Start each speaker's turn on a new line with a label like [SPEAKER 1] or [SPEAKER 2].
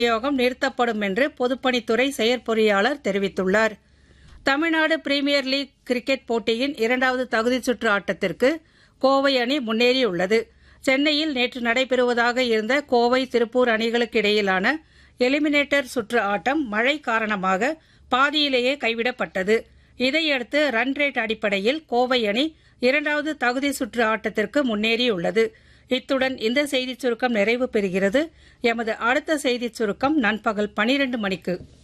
[SPEAKER 1] விநியோகம் நிறுத்தப்படும் என்று பொதுப்பணித்துறை செயற்பொறியாளர் தெரிவித்துள்ளார் தமிழ்நாடு பிரீமியர் லீக் கிரிக்கெட் போட்டியின் இரண்டாவது தகுதிச் சுற்று ஆட்டத்திற்கு கோவை அணி முன்னேறியுள்ளது சென்னையில் நேற்று நடைபெறுவதாக இருந்த கோவை திருப்பூர் அணிகளுக்கு இடையிலான எலிமினேட்டர் சுற்று ஆட்டம் மழை காரணமாக பாதியிலேயே கைவிடப்பட்டது இதையடுத்து ரன் ரேட் அடிப்படையில் கோவை அணி இரண்டாவது தகுதி சுற்று ஆட்டத்திற்கு முன்னேறியுள்ளது இத்துடன் இந்த செய்திச் சுருக்கம் நிறைவு பெறுகிறது எமது அடுத்த செய்திச் சுருக்கம் நண்பகல் பனிரெண்டு மணிக்கு